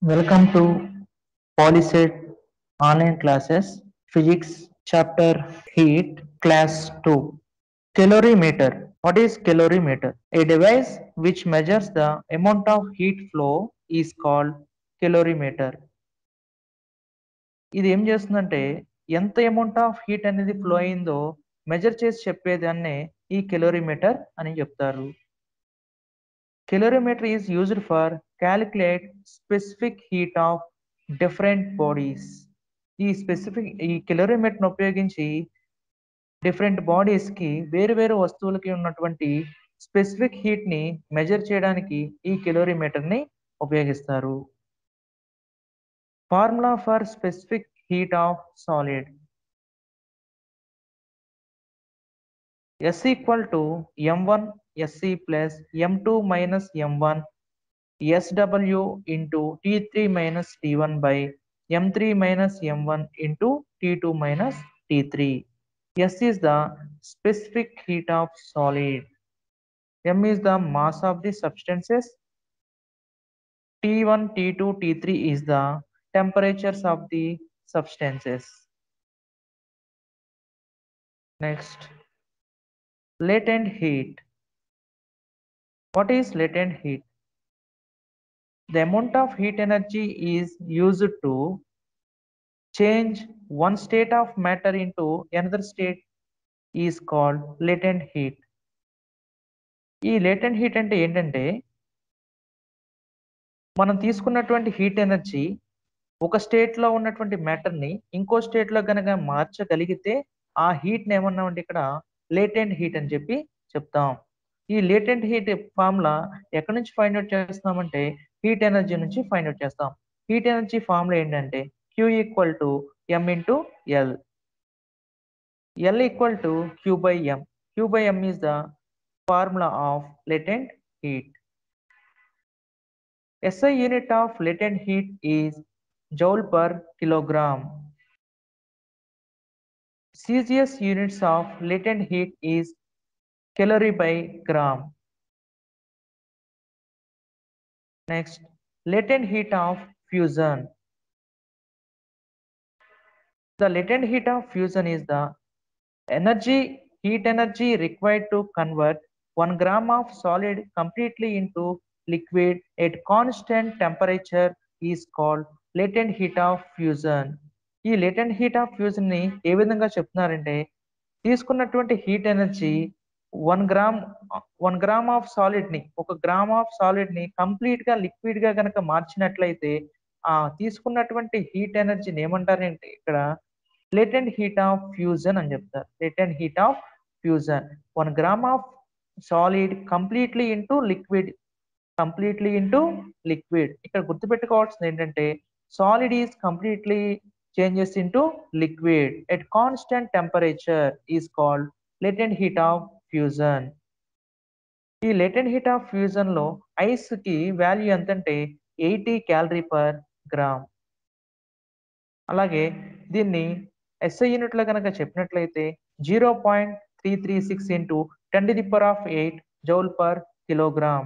Welcome to Polyset online classes, Physics Chapter Heat, Class 2. Calorimeter. What is calorimeter? A device which measures the amount of heat flow is called calorimeter. ఇది ఏం చేస్తుందంటే ఎంత amount of heat అనేది flow అయిందో measure చేసి చెప్పేదాన్నే ఈ calorimeter అని చెప్తారు calorimeter is used for calculate specific heat of different bodies ఈ స్పెసిఫిక్ ఈ కెలోరీమీటర్ను ఉపయోగించి డిఫరెంట్ బాడీస్కి వేరు వేరు వస్తువులకి ఉన్నటువంటి స్పెసిఫిక్ హీట్ని మెజర్ చేయడానికి ఈ కెలోరీమీటర్ని ఉపయోగిస్తారు formula for specific heat of solid S equal to M one SC plus M two minus M one SW into T three minus T one by M three minus M one into T two minus T three S is the specific heat of solid M is the mass of the substances T1, T2, T3 is the temperatures of the substances. Next, latent heat. What is latent heat? The amount of heat energy is used to change one state of matter into another state is called latent heat. ఈ latent heat అంటే ఏంటంటే మనం తీసుకున్నటువంటి heat energy ఒక state లో ఉన్నటువంటి matter ని ఇంకో స్టేట్ లో కనుక మార్చగలిగితే ఆ హీట్ ని ఏమన్నామంటే ఇక్కడ లేటెంట్ హీట్ అని చెప్పి చెప్తాం ఈ లేటెంట్ హీట్ ఫార్ములా ఎక్కడి నుంచి ఫైండ్ అవుట్ చేస్తామంటే హీట్ ఎనర్జీ నుంచి ఫైండ్ అవుట్ చేస్తాం హీట్ ఎనర్జీ ఫార్ములా ఏంటంటే Q equal to M into L L equal to Q by M Q by M is the formula of latent heat SI unit of latent heat is joule per kilogram. CGS units of latent heat is calorie by gram. Next, latent heat of fusion. The latent heat of fusion is the energy, heat energy required to convert 1 gram of solid completely into liquid at constant temperature is called latent heat of fusion. ఈ latent heat of fusion ని ఏ విధంగా చెప్తున్నారంటే తీసుకున్నటువంటి heat energy one gram one gram of solid ని ఒక gram of solid ని complete గా లిక్విడ్ గా కనుక మార్చినట్లయితే ఆ తీసుకున్నటువంటి హీట్ ఎనర్జీని ఏమంటారంటే ఇక్కడ లేటెంట్ హీట్ ఆఫ్ ఫ్యూజన్ అని చెప్తారు latent heat of fusion one gram of solid completely into liquid completely into liquid ఇక్కడ గుర్తుపెట్టుకోవాల్సింది ఏంటంటే solid is completely changes into liquid at constant temperature is called latent heat of fusion ఈ latent heat of fusion లో ice కి value ఎంతంటే eighty calorie per gram అలాగే దీన్ని SI unit లో కనుక చెప్పినట్లయితే zero point three three six into ten the power of eight joule per kilogram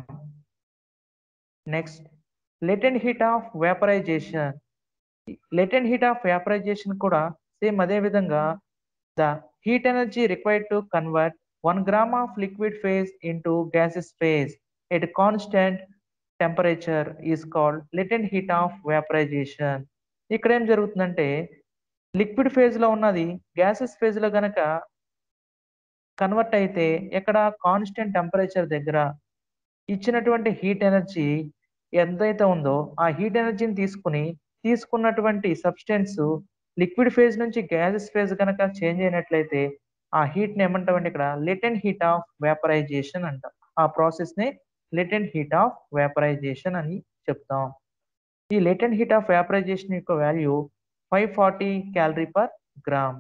next latent heat of vaporization latent heat of vaporization కూడా same అదే విధంగా the heat energy required to convert one gram of liquid phase into gases phase at constant temperature is called latent heat of vaporization ఇక్కడ ఏం జరుగుతుందంటే liquid phase లో ఉన్నది gases phase లో గనక కన్వర్ట్ అయితే ఎక్కడ కాన్స్టెంట్ టెంపరేచర్ దగ్గర ఇచ్చినటువంటి హీట్ ఎనర్జీ ఎంతైతే ఉందో ఆ హీట్ ఎనర్జీని తీసుకుని తీసుకున్నటువంటి సబ్స్టెన్స్ లిక్విడ్ ఫేజ్ నుంచి గ్యాసెస్ ఫేజ్ కనుక చేంజ్ అయినట్లయితే ఆ హీట్ని ఏమంటామంటే ఇక్కడ లెటెంట్ హీట్ ఆఫ్ వేపరైజేషన్ అంటాం ఆ ప్రాసెస్ని లెటెంట్ హీట్ ఆఫ్ వేపరైజేషన్ అని చెప్తాం ఈ లెటెంట్ హీట్ ఆఫ్ వేపరైజేషన్ యొక్క value five forty calorie per gram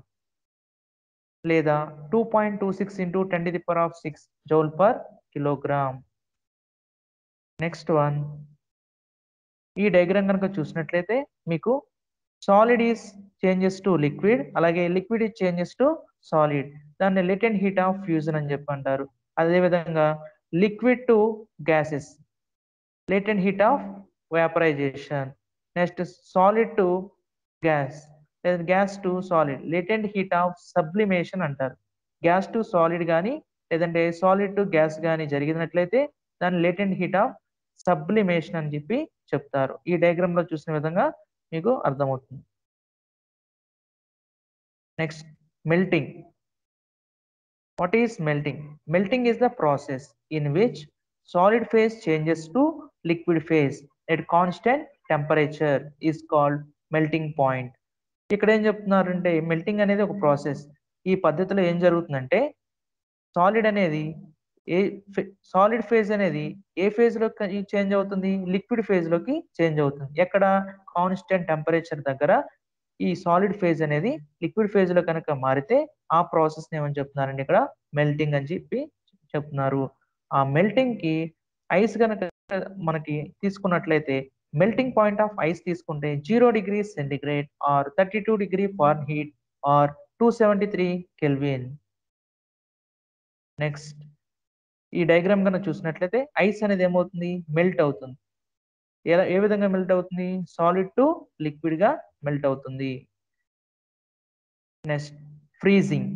లేదా two point two six into ten the power of six joule per kilogram next one ఈ diagram కనుక చూసినట్లయితే మీకు solid is changes to liquid అలాగే liquid is changes to solid దాన్ని latent heat of fusion అని చెప్పి అంటారు అదేవిధంగా liquid to gases latent heat of vaporization next solid to gas లేదా gas to solid latent heat of sublimation అంటారు gas to solid కానీ లేదంటే సాలిడ్ టు గ్యాస్ కానీ జరిగినట్లయితే దాన్ని లేటెంట్ హీట్ ఆఫ్ సబ్లిమేషన్ అని చెప్పి చెప్తారు ఈ డయాగ్రామ్ లో చూసిన విధంగా మీకు అర్థమవుతుంది next melting what is melting melting is the process in which solid phase changes to liquid phase at constant temperature is called melting point ఇక్కడ ఏం చెప్తున్నారంటే మెల్టింగ్ అనేది ఒక ప్రాసెస్ ఈ పద్ధతిలో ఏం జరుగుతుందంటే సాలిడ్ అనేది ఏ సాలిడ్ ఫేజ్ అనేది ఏ ఫేజ్ లో చేంజ్ అవుతుంది లిక్విడ్ ఫేజ్ లోకి చేంజ్ అవుతుంది ఎక్కడ కాన్స్టెంట్ టెంపరేచర్ దగ్గర ఈ సాలిడ్ ఫేజ్ అనేది లిక్విడ్ ఫేజ్ లో కనుక మారితే ఆ ప్రాసెస్ ఏమని చెప్తున్నారండి ఇక్కడ మెల్టింగ్ అని చెప్పి చెప్తున్నారు ఆ మెల్టింగ్ కి ఐస్ కనుక మనకి తీసుకున్నట్లయితే మెల్టింగ్ పాయింట్ ఆఫ్ ఐస్ తీసుకుంటే zero degree centigrade or thirty two degree Fahrenheit or two seventy three kelvin next ఈ డయాగ్రామ్ కనుక చూసినట్లయితే ఐస్ అనేది ఏమవుతుంది మెల్ట్ అవుతుంది ఎలా ఏ విధంగా మెల్ట్ అవుతుంది సాలిడ్ టు లిక్విడ్ గా మెల్ట్ అవుతుంది next freezing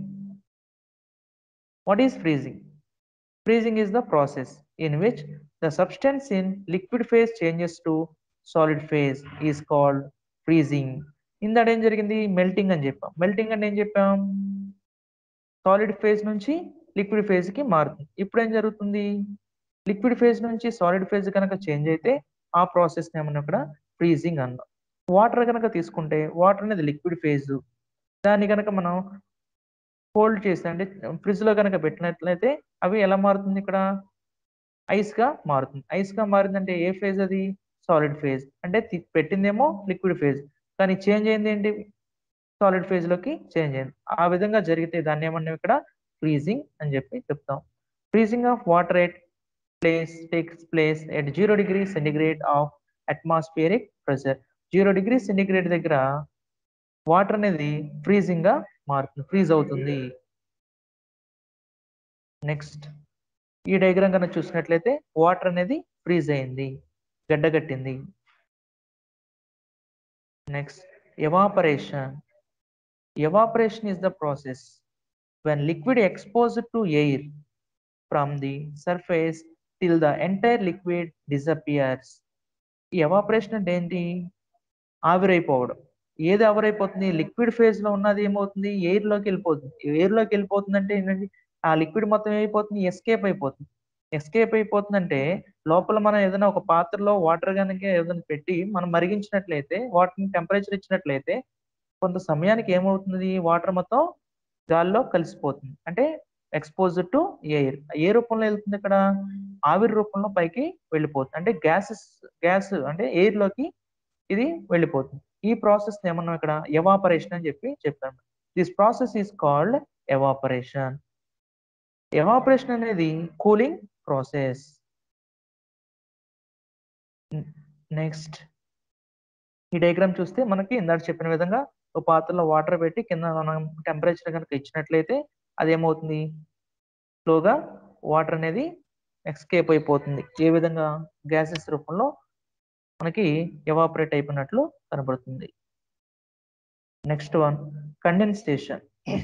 what is freezing freezing is the process in which the substance in liquid phase changes to solid phase is called freezing ఇందాడ ఏం జరిగింది మెల్టింగ్ అని చెప్పాం మెల్టింగ్ అంటే ఏం చెప్పాం సాలిడ్ ఫేజ్ నుంచి లిక్విడ్ ఫేజ్ కి మారుతుంది ఇప్పుడు ఏం జరుగుతుంది లిక్విడ్ ఫేజ్ నుంచి సాలిడ్ ఫేజ్ కనుక చేంజ్ అయితే ఆ ప్రాసెస్ ఏమన్నా ఇక్కడ ఫ్రీజింగ్ అన్నాం వాటర్ కనుక తీసుకుంటే వాటర్ అనేది లిక్విడ్ ఫేజ్ దాన్ని కనుక మనం హోల్డ్ చేసి అంటే ఫ్రిడ్జ్ లో కనుక పెట్టినట్లయితే అవి ఎలా మారుతుంది ఇక్కడ ఐస్ గా మారుతుంది ఐస్ గా మారిందంటే ఏ ఫేజ్ అది సాలిడ్ ఫేజ్ అంటే తి- పెట్టిందేమో లిక్విడ్ ఫేజ్ కానీ చేంజ్ అయింది ఏంటి సాలిడ్ ఫేజ్ లోకి చేంజ్ అయింది ఆ విధంగా జరిగితే దాన్ని ఏమన్నా ఇక్కడ ఫ్రీజింగ్ అని చెప్పి చెప్తాం freezing of water at place takes place at zero degree centigrade of atmospheric pressure zero degree centigrade దగ్గర వాటర్ అనేది ఫ్రీజింగ్ గా మారుతుంది ఫ్రీజ్ అవుతుంది నెక్స్ట్ ఈ డయాగ్రామ్ కనుక చూసినట్లయితే వాటర్ అనేది ఫ్రీజ్ అయింది గడ్డగట్టింది next evaporation evaporation is the process when liquid exposed to air from the surface till the entire liquid disappears ఈ ఎవాపరేషన్ అంటే ఏంటి ఆవిరైపోవడం ఏది ఆవిరైపోతుంది లిక్విడ్ ఫేజ్ లో ఉన్నది ఏమవుతుంది ఎయిర్ లోకి వెళ్ళిపోతుంది ఎయిర్ లోకి వెళ్ళిపోతుంది అంటే ఏంటంటే ఆ లిక్విడ్ మొత్తం ఏమైపోతుంది ఎస్కేప్ అయిపోతుంది ఎస్కేప్ అయిపోతుందంటే లోపల మనం ఏదైనా ఒక పాత్రలో వాటర్ కనుక ఏదైనా పెట్టి మనం మరిగించినట్లయితే వాటర్ టెంపరేచర్ ఇచ్చినట్లయితే కొంత సమయానికి ఏమవుతుంది వాటర్ మొత్తం గాల్లో కలిసిపోతుంది అంటే ఎక్స్పోజ్ టు ఎయిర్ ఏ రూపంలో వెళ్తుంది ఇక్కడ ఆవిరి రూపంలో పైకి వెళ్ళిపోతుంది అంటే గ్యాసెస్ గ్యాస్ అంటే ఎయిర్ లోకి ఇది వెళ్ళిపోతుంది ఈ ప్రాసెస్ ఏమన్నాం ఇక్కడ ఎవాపరేషన్ అని చెప్పి చెప్పాము this process is called evaporation evaporation అనేది కూలింగ్ ప్రాసెస్ నెక్స్ట్ ఈ డయాగ్రామ్ చూస్తే మనకి ఇందాక చెప్పిన విధంగా ఒక పాత్రలో వాటర్ పెట్టి కింద మనం టెంపరేచర్ కనుక ఇచ్చినట్లయితే అది ఏమవుతుంది స్లోగా వాటర్ అనేది ఎక్స్కేప్ అయిపోతుంది ఏ విధంగా గ్యాసెస్ రూపంలో మనకి ఎవాపరేట్ అయిపోయినట్లు కనబడుతుంది next one condensation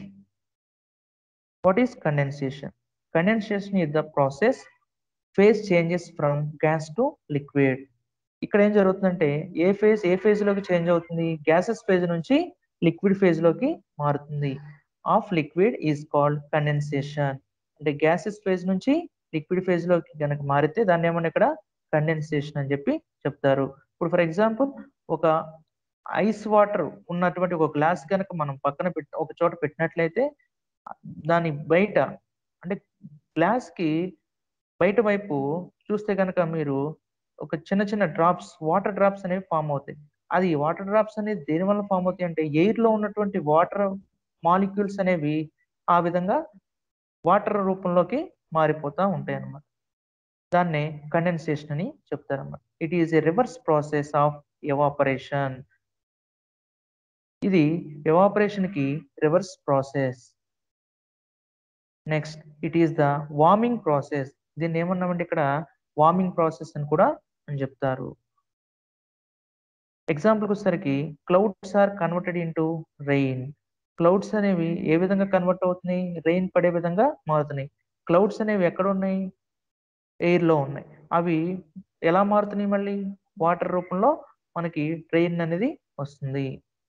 what is condensation condensation is the process phase changes from gas to liquid ఇక్కడ ఏం జరుగుతుందంటే ఏ ఫేజ్ ఏ ఫేజ్ లోకి చేంజ్ అవుతుంది గ్యాసెస్ ఫేజ్ నుంచి లిక్విడ్ ఫేజ్ లోకి మారుతుంది of liquid is called condensation అంటే గ్యాసెస్ ఫేజ్ నుంచి లిక్విడ్ ఫేజ్ లోకి కనుక మారితే దాన్ని ఏమన్నా ఇక్కడ కండెన్సేషన్ అని చెప్పి చెప్తారు ఇప్పుడు ఫర్ ఎగ్జాంపుల్ ఒక ఐస్ వాటర్ ఉన్నటువంటి ఒక గ్లాస్ కనుక మనం పక్కన పెట్టి ఒక చోట పెట్టినట్లయితే దాని బయట అంటే గ్లాస్ కి బయట వైపు చూస్తే కనుక మీరు ఒక చిన్న చిన్న డ్రాప్స్ వాటర్ డ్రాప్స్ అనేవి ఫామ్ అవుతాయి అది వాటర్ డ్రాప్స్ అనేది దేని వల్ల ఫామ్ అవుతాయి అంటే ఎయిర్ లో ఉన్నటువంటి వాటర్ మాలిక్యూల్స్ అనేవి ఆ విధంగా వాటర్ రూపంలోకి మారిపోతూ ఉంటాయి అన్నమాట దాన్నే కండెన్సేషన్ అని చెప్తారన్నమాట it is a reverse process of evaporation ఇది ఎవాపరేషన్ కి reverse process next it is the warming process దీన్ని ఏమన్నామంటే ఇక్కడ వార్మింగ్ ప్రాసెస్ అని కూడా అని చెప్తారు ఎగ్జాంపుల్కి వచ్చేసరికి clouds are converted into rain clouds అనేవి ఏ విధంగా కన్వర్ట్ అవుతున్నాయి రెయిన్ పడే విధంగా మారుతున్నాయి క్లౌడ్స్ అనేవి ఎక్కడ ఉన్నాయి ఎయిర్లో ఉన్నాయి అవి ఎలా మారుతున్నాయి మళ్ళీ వాటర్ రూపంలో మనకి రెయిన్ అనేది వస్తుంది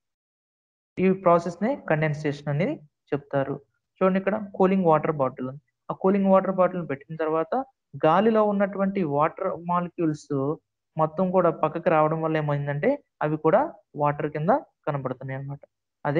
ఈ ప్రాసెస్నే కండెన్సేషన్ అనేది చెప్తారు చూడండి ఇక్కడ కూలింగ్ వాటర్ బాటిల్ ఆ కూలింగ్ వాటర్ బాటిల్ పెట్టిన తర్వాత గాలిలో ఉన్నటువంటి వాటర్ మాలిక్యూల్స్ మొత్తం కూడా పక్కకి రావడం వల్ల ఏమైందంటే అవి కూడా వాటర్ కింద కనబడుతున్నాయి అన్నమాట అదే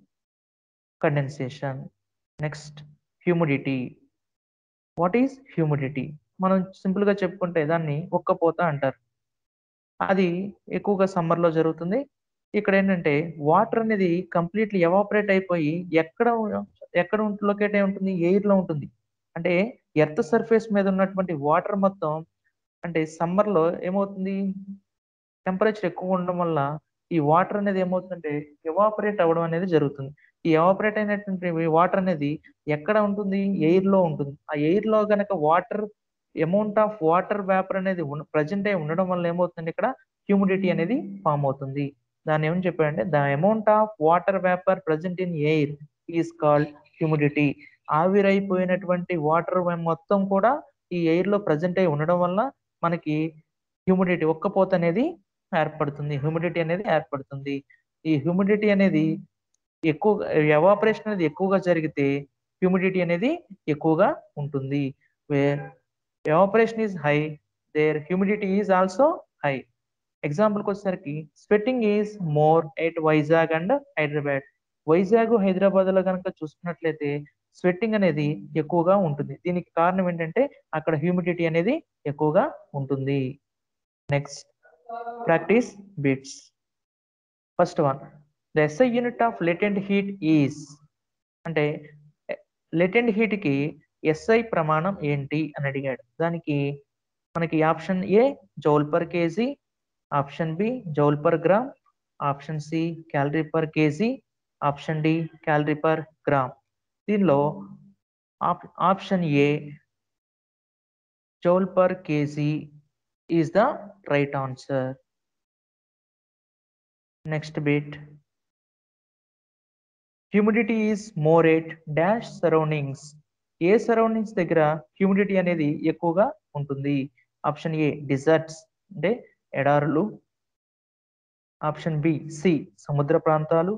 condensation next humidity what is humidity మనం సింపుల్ గా చెప్పుకుంటే దాన్ని ఒక్కపోత అంటారు అది ఎక్కువగా summer లో జరుగుతుంది ఇక్కడ ఏంటంటే వాటర్ అనేది కంప్లీట్లీ ఎవాపరేట్ అయిపోయి ఎక్కడ ఎక్కడ లొకేట్ అయి ఉంటుంది ఎయిర్ లో ఉంటుంది అంటే ఎర్త్ సర్ఫేస్ మీద ఉన్నటువంటి వాటర్ మొత్తం అంటే summer లో ఏమవుతుంది టెంపరేచర్ ఎక్కువ ఉండడం వల్ల ఈ వాటర్ అనేది ఏమవుతుందంటే ఎవాపరేట్ అవ్వడం అనేది జరుగుతుంది ఈ ఎవాపరేట్ అయినటువంటి వాటర్ అనేది ఎక్కడ ఉంటుంది ఎయిర్ లో ఉంటుంది ఆ ఎయిర్ లో గనక water amount of water vapour అనేది ప్రజెంట్ అయి ఉండడం వల్ల ఏమవుతుంది ఇక్కడ హ్యూమిడిటీ అనేది ఫామ్ అవుతుంది దాన్ని ఏమని చెప్పాడంటే the amount of water vapour present in air is called humidity ఆవిరైపోయినటువంటి వాటర్ మొత్తం కూడా ఈ ఎయిర్ లో ప్రజెంట్ అయి ఉండడం వల్ల మనకి హ్యూమిడిటీ ఒక్కపోత అనేది ఏర్పడుతుంది హ్యూమిడిటీ అనేది ఏర్పడుతుంది ఈ హ్యూమిడిటీ అనేది ఎక్కువ ఎవాపరేషన్ అనేది ఎక్కువగా జరిగితే హ్యూమిడిటీ అనేది ఎక్కువగా ఉంటుంది where evaporation is high there humidity is also high ఎగ్జాంపుల్కి వచ్చేసరికి sweating is more at Vizag and Hyderabad Vizag Hyderabad లో కనుక చూసుకున్నట్లయితే స్వెట్టింగ్ అనేది ఎక్కువగా ఉంటుంది దీనికి కారణం ఏంటంటే అక్కడ హ్యూమిడిటీ అనేది ఎక్కువగా ఉంటుంది next practice bits first one the SI unit of latent heat is అంటే లెటెంట్ హీట్కి ఎస్ఐ ప్రమాణం ఏంటి అని అడిగాడు దానికి మనకి option A joule per KG option B joule per gram option C calorie per KG option D calorie per gram దీనిలో option A joule per KG is the right answer next bit humidity is more at dash surroundings ఏ surroundings దగ్గర humidity అనేది ఎక్కువగా ఉంటుంది option ఏ desserts అంటే ఎడారులు option B C సముద్ర ప్రాంతాలు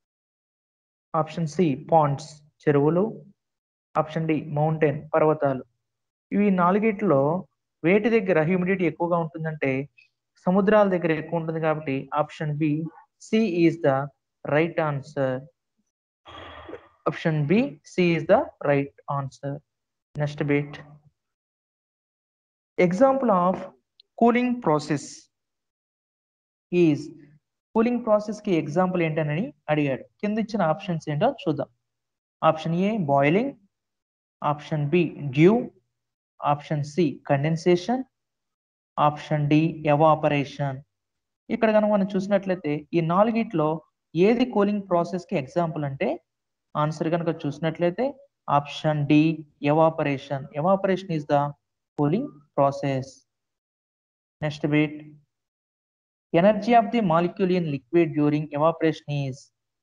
option C ponds చెరువులు ఆప్షన్ డి మౌంటైన్ పర్వతాలు ఇవి నాలుగిట్లో వేటి దగ్గర హ్యూమిడిటీ ఎక్కువగా ఉంటుందంటే సముద్రాల దగ్గర ఎక్కువ ఉంటుంది కాబట్టి option B C is the right answer option B C is the right answer next bit example of cooling process is cooling process కి ఎగ్జాంపుల్ ఏంటని అడిగాడు కింద ఇచ్చిన ఆప్షన్స్ ఏంటో చూద్దాం option A boiling option B dew option C condensation option D evaporation ఇక్కడ కనుక మనం చూసినట్లయితే ఈ నాలుగిట్లో ఏది కూలింగ్ ప్రాసెస్ కి ఎగ్జాంపుల్ అంటే ఆన్సర్ కనుక చూసినట్లయితే option D evaporation evaporation is the cooling process next bit energy of the molecule in liquid during evaporation is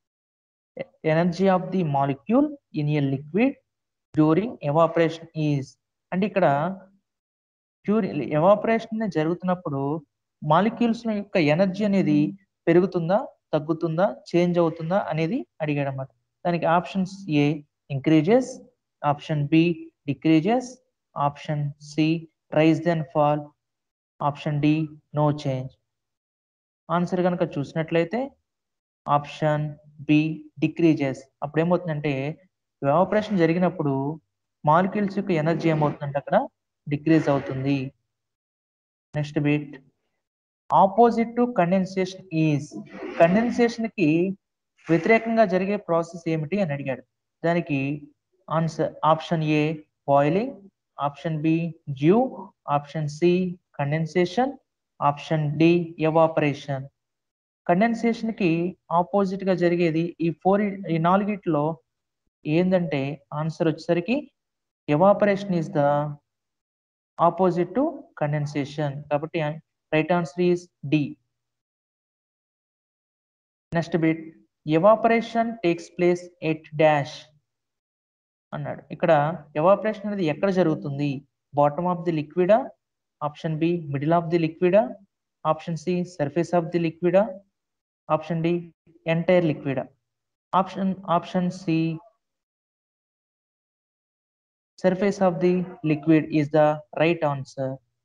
energy of the molecule in a liquid during evaporation is అంటే ఇక్కడ during evaporation జరుగుతున్నప్పుడు molecules యొక్క energy అనేది పెరుగుతుందా తగ్గుతుందా change అవుతుందా అనేది అడిగాడు అన్నమాట దానికి options A increases option B decreases option C rise then fall option D no change answer కనుక చూసినట్లయితే ఆప్షన్ బి డిక్రీజెస్ అప్పుడు ఏమవుతుందంటే ఎవాపరేషన్ జరిగినప్పుడు మాలిక్యూల్స్ యొక్క ఎనర్జీ ఏమవుతుందంటే అక్కడ డిక్రీజ్ అవుతుంది next bit opposite to condensation is condensation కి వ్యతిరేకంగా జరిగే ప్రాసెస్ ఏమిటి అని అడిగాడు దానికి answer option A boiling option B dew option C condensation option D evaporation condensation కి ఆపోజిట్ గా జరిగేది ఈ ఫోర్ ఈ నాలుగిట్లో ఏంటంటే ఆన్సర్ వచ్చేసరికి evaporation is the opposite to condensation కాబట్టి right answer is D next bit evaporation takes place at dash అన్నాడు ఇక్కడ ఎవాపరేషన్ అనేది ఎక్కడ జరుగుతుంది బాటమ్ ఆఫ్ ది లిక్విడా option B middle of the లిక్విడా option C surface of the లిక్విడా option D entire లిక్విడా option option C surface of the liquid is the right answer.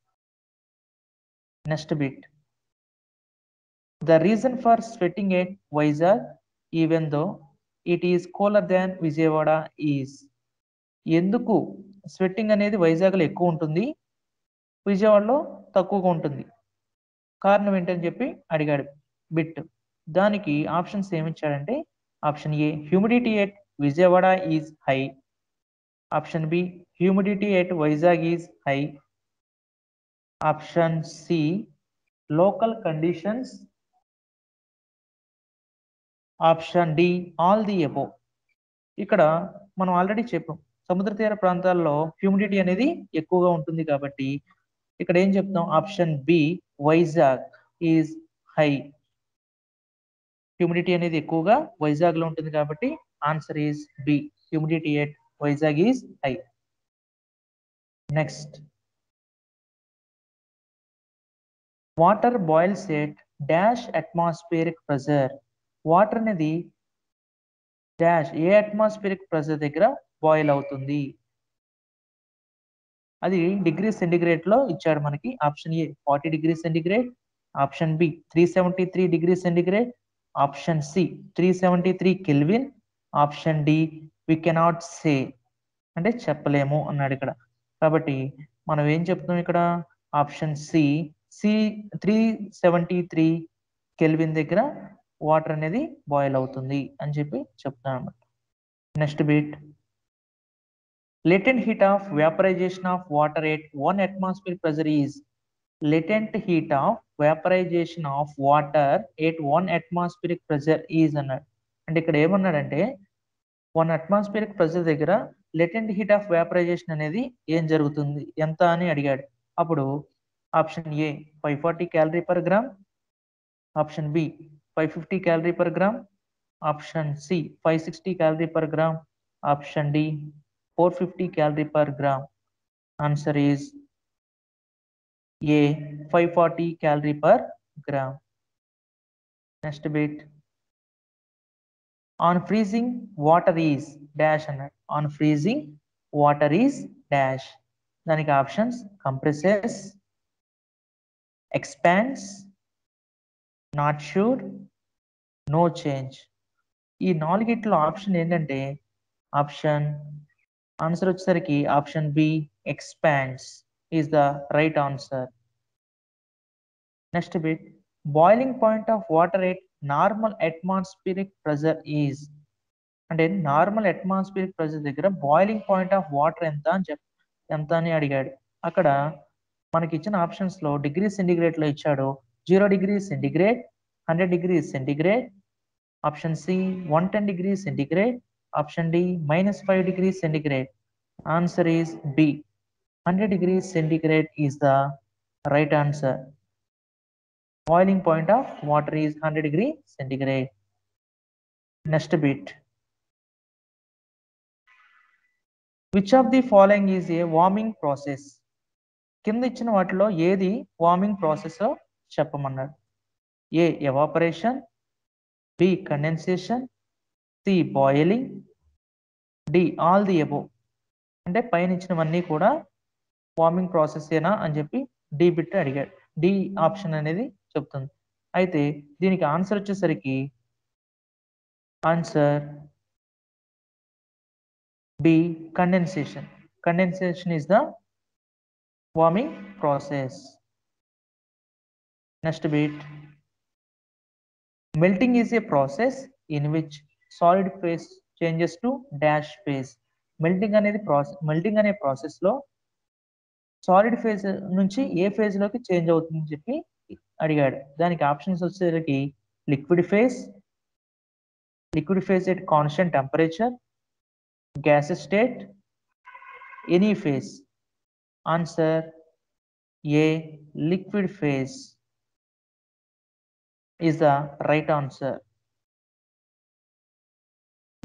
Next bit. The reason for sweating at Vizag, even though it is cooler than Vijayawada is. ఎందుకు sweating అనేది వైజాగ్లో ఎక్కువ ఉంటుంది విజయవాడలో తక్కువగా ఉంటుంది కారణం ఏంటని చెప్పి అడిగాడు బిట్ దానికి ఆప్షన్స్ ఏమిచ్చాడంటే option A humidity at Vijayawada is high option B humidity at Vizag is high option C local conditions option D all the above ఇక్కడ మనం ఆల్రెడీ చెప్పాం సముద్ర తీర ప్రాంతాల్లో హ్యూమిడిటీ అనేది ఎక్కువగా ఉంటుంది కాబట్టి ఇక్కడ ఏం చెప్తాం option B Vizag is high humidity అనేది ఎక్కువగా వైజాగ్ లో ఉంటుంది కాబట్టి answer is B humidity at Vizag is high next water boils at dash atmospheric pressure water అనేది డాష్ ఏ అట్మాస్ఫియరిక్ ప్రెజర్ దగ్గర బాయిల్ అవుతుంది అది డిగ్రీ సెంటిగ్రేడ్ లో ఇచ్చాడు మనకి option A forty degree centigrade option B three seventy three degree centigrade option C three seventy three kelvin option D we cannot say అంటే చెప్పలేము అన్నాడు ఇక్కడ కాబట్టి మనం ఏం చెప్తున్నాం ఇక్కడ option C C three seventy three kelvin దగ్గర వాటర్ అనేది బాయిల్ అవుతుంది అని చెప్పి చెప్తున్నాను అనమాట next bit latent heat of vaporization of water at 1 atmosphere pressure is latent heat of vaporization of water at 1 atmospheric pressure is అన్నాడు అంటే ఇక్కడ ఏమన్నాడంటే వన్ అట్మాస్ఫియరిక్ ప్రెషర్ దగ్గర లెటెంట్ హీట్ ఆఫ్ వేపరైజేషన్ అనేది ఏం జరుగుతుంది ఎంత అని అడిగాడు అప్పుడు option A five forty calorie per gram option B five fifty calorie per gram option C five sixty calorie per gram option D 450 calorie per gram. Answer is A 540 calorie per gram. Next bit. On freezing, water is dash and on freezing, water is dash. దానికి options compresses expands not sure no change ఈ నాలుగిట్లో option ఏంటంటే option answer వచ్చేసరికి option B expands is the right answer next bit boiling point of water at normal atmospheric pressure is అంటే normal atmospheric pressure దగ్గర boiling point of water ఎంత అని చెప్ ఎంత అని అడిగాడు అక్కడ మనకి ఇచ్చిన ఆప్షన్స్ లో డిగ్రీ సెంటిగ్రేడ్ లో ఇచ్చాడు zero degree centigrade hundred degree centigrade option C one ten degree centigrade option D minus 5 degrees centigrade. Answer is B. 100 degrees centigrade is the right answer. Boiling point of water is 100 degree centigrade. Next bit. Which of the following is a warming process? కింద ఇచ్చిన వాటిలో ఏది warming process చెప్పమన్నాడు A evaporation B condensation C boiling D all the above అంటే పైన ఇచ్చినవన్నీ కూడా warming process ఏనా అని చెప్పి డి బిట్ అడిగాడు డి ఆప్షన్ అనేది చెప్తుంది అయితే దీనికి ఆన్సర్ వచ్చేసరికి answer B condensation condensation is the warming process next bit melting is a process in which solid phase changes to dash phase melting అనేది ప్రాసెస్ మెల్టింగ్ అనే ప్రాసెస్ లో solid phase నుంచి ఏ ఫేజ్ లోకి చేంజ్ అవుతుందని చెప్పి అడిగాడు దానికి ఆప్షన్స్ వచ్చేసరికి liquid phase liquid phase at constant temperature gas state any phase answer A liquid phase is the right answer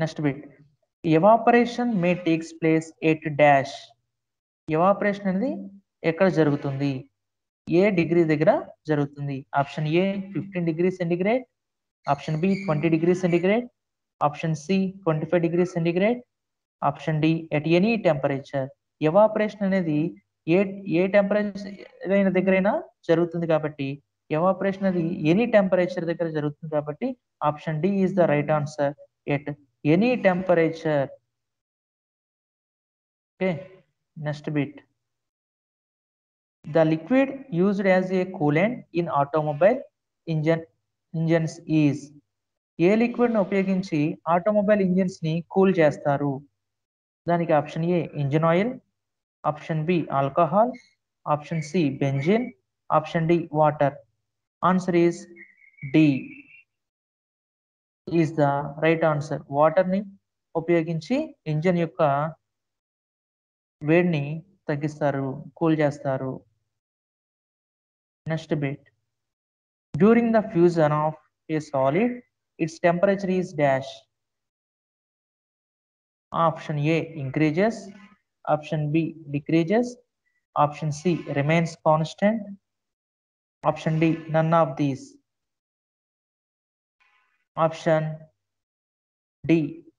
next bit evaporation may takes place at dash evaporation అనేది ఎక్కడ జరుగుతుంది ఏ డిగ్రీ దగ్గర జరుగుతుంది option A fifteen degree centigrade option B twenty degree centigrade option C twenty five degree centigrade option D at any temperature evaporation అనేది ఏ ఏ temperature అయిన దగ్గరైనా జరుగుతుంది కాబట్టి ఎవాపరేషన్ అనేది ఎనీ టెంపరేచర్ దగ్గర జరుగుతుంది కాబట్టి option D is the right answer at any temperature okay next bit The liquid used as a coolant in automobile engine engines is ఏ లిక్విడ్ ను ఉపయోగించి ఆటోమొబైల్ ఇంజిన్స్ ని కూల్ చేస్తారు దానికి option A engine oil option B alcohol option C benzene option D water answer is D is the right answer water ని ఉపయోగించి engine యొక్క వేడిని తగ్గిస్తారు కూల్ చేస్తారు next bit during the fusion of a solid its temperature is dash option A increases option B decreases option C remains constant option D none of these option D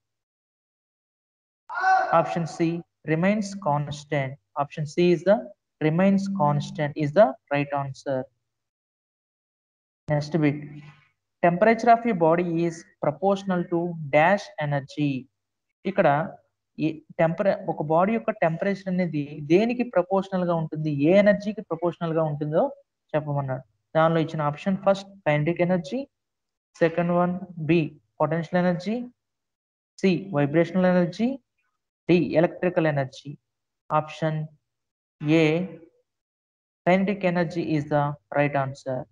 option C remains constant. Option C is the remains constant is the right answer. Next bit. Temperature of a body is proportional to dash energy. ఇక్కడ టెంపరే ఒక body యొక్క temperature అనేది దేనికి proportional గా ఉంటుంది ఏ ఎనర్జీకి proportional గా ఉంటుందో చెప్పమన్నాడు దానిలో ఇచ్చిన option first kinetic energy second one B potential energy C vibrational energy D electrical energy option A kinetic energy is the right answer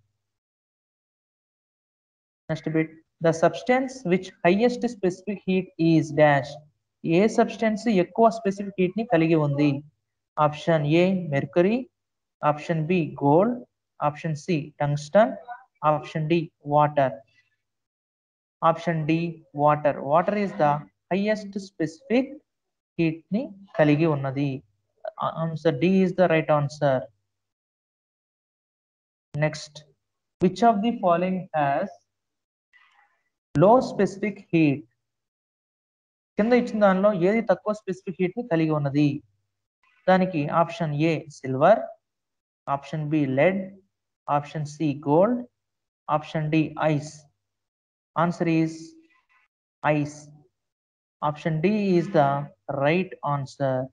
next bit the substance which highest specific heat is dash ఏ substance ఎక్కువ specific heat ని కలిగి ఉంది option A mercury option B gold option C tungsten option D water option D water water is the highest specific heat ని కలిగి ఉన్నది answer D is the right answer next which of the following has low specific heat కింద ఇచ్చిన దానిలో ఏది తక్కువ specific heat ని కలిగి ఉన్నది దానికి option A silver option B lead option C gold option D ice answer is ice option D is the right answer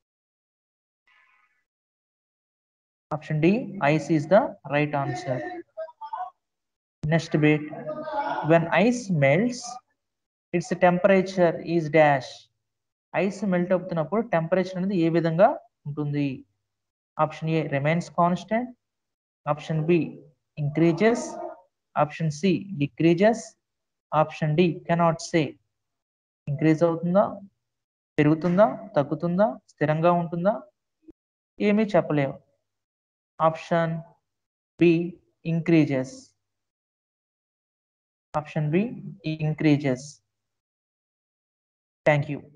option D ice is the right answer next bit when ice melts its temperature is dash ice melt అవుతున్నప్పుడు టెంపరేచర్ అనేది ఏ విధంగా ఉంటుంది option A remains constant option B increases option C decreases option D cannot say increase అవుతుందా పెరుగుతుందా తగ్గుతుందా స్థిరంగా ఉంటుందా ఏమీ చెప్పలేము option B increases option B increases thank you